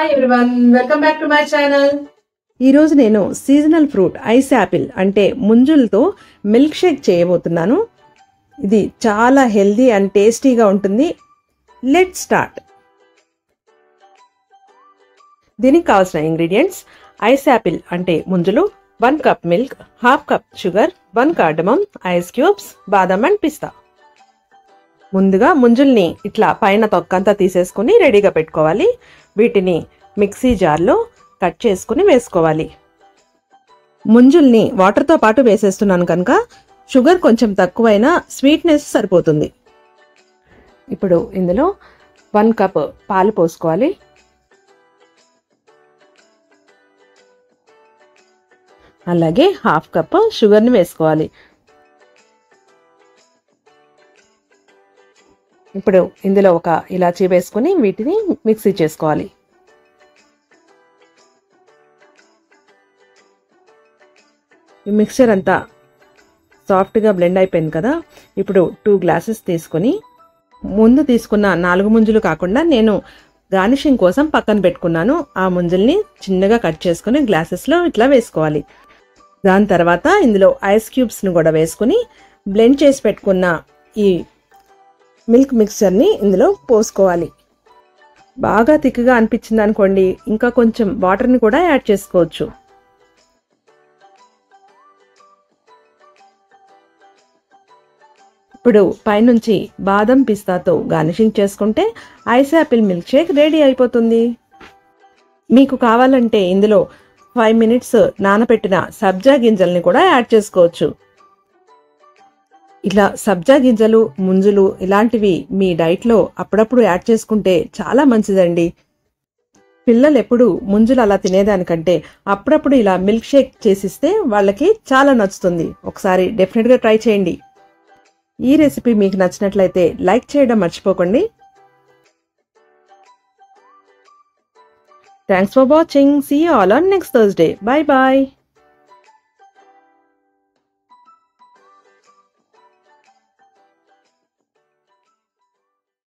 hi everyone welcome back to my channel ఈరోజు నేను seasonal fruit ice apple అంటే ముంజులతో milk shake చేయబోతున్నాను ఇది చాలా హెల్దీ అండ్ టేస్టీగా ఉంటుంది లెట్ స్టార్ట్ దీనికి కావాల్సిన ఇంగ్రీడియంట్స్ ఐస్ యాపిల్ అంటే ముంజులు one cup milk half cup sugar one cardamom ice cubes బాదం అండ్ పిస్తా ముందుగా ముంజుల్ని ఇట్లా పైన తొక్కంతా తీసేసుకుని రెడీగా పెట్టుకోవాలి వీటిని మిక్సీ జార్లో కట్ చేసుకుని వేసుకోవాలి ముంజుల్ని వాటర్తో పాటు వేసేస్తున్నాను కనుక షుగర్ కొంచెం తక్కువైనా స్వీట్నెస్ సరిపోతుంది ఇప్పుడు ఇందులో వన్ కప్ పాలు పోసుకోవాలి అలాగే హాఫ్ కప్ షుగర్ని వేసుకోవాలి ఇప్పుడు ఇందులో ఒక ఇలాచీ వేసుకొని వీటిని మిక్సీ చేసుకోవాలి ఈ మిక్చర్ అంతా సాఫ్ట్గా బ్లెండ్ అయిపోయింది కదా ఇప్పుడు టూ గ్లాసెస్ తీసుకొని ముందు తీసుకున్న నాలుగు ముంజులు కాకుండా నేను గార్నిషింగ్ కోసం పక్కన పెట్టుకున్నాను ఆ ముంజుల్ని చిన్నగా కట్ చేసుకుని గ్లాసెస్లో ఇట్లా వేసుకోవాలి దాని తర్వాత ఇందులో ఐస్ క్యూబ్స్ని కూడా వేసుకుని బ్లెండ్ చేసి పెట్టుకున్న ఈ మిల్క్ మిక్చర్ని ఇందులో పోసుకోవాలి బాగా తిక్కుగా అనిపించింది అనుకోండి ఇంకా కొంచెం వాటర్ని కూడా యాడ్ చేసుకోవచ్చు ఇప్పుడు పైనుంచి బాదం పిస్తాతో గార్నిషింగ్ చేసుకుంటే ice apple milk shake ready అయిపోతుంది మీకు కావాలంటే ఇందులో ఫైవ్ మినిట్స్ నానబెట్టిన సబ్జా గింజల్ని కూడా యాడ్ చేసుకోవచ్చు ఇలా సబ్జా గింజలు ముంజులు ఇలాంటివి మీ డైట్లో అప్పుడప్పుడు యాడ్ చేసుకుంటే చాలా మంచిదండి పిల్లలు ఎప్పుడు ముంజులు అలా తినేదానికంటే అప్పుడప్పుడు ఇలా మిల్క్ షేక్ చేసిస్తే వాళ్ళకి చాలా నచ్చుతుంది ఒకసారి డెఫినెట్గా ట్రై చేయండి ఈ రెసిపీ మీకు నచ్చినట్లయితే లైక్ చేయడం మర్చిపోకండి thanks for watching see all on next Thursday bye bye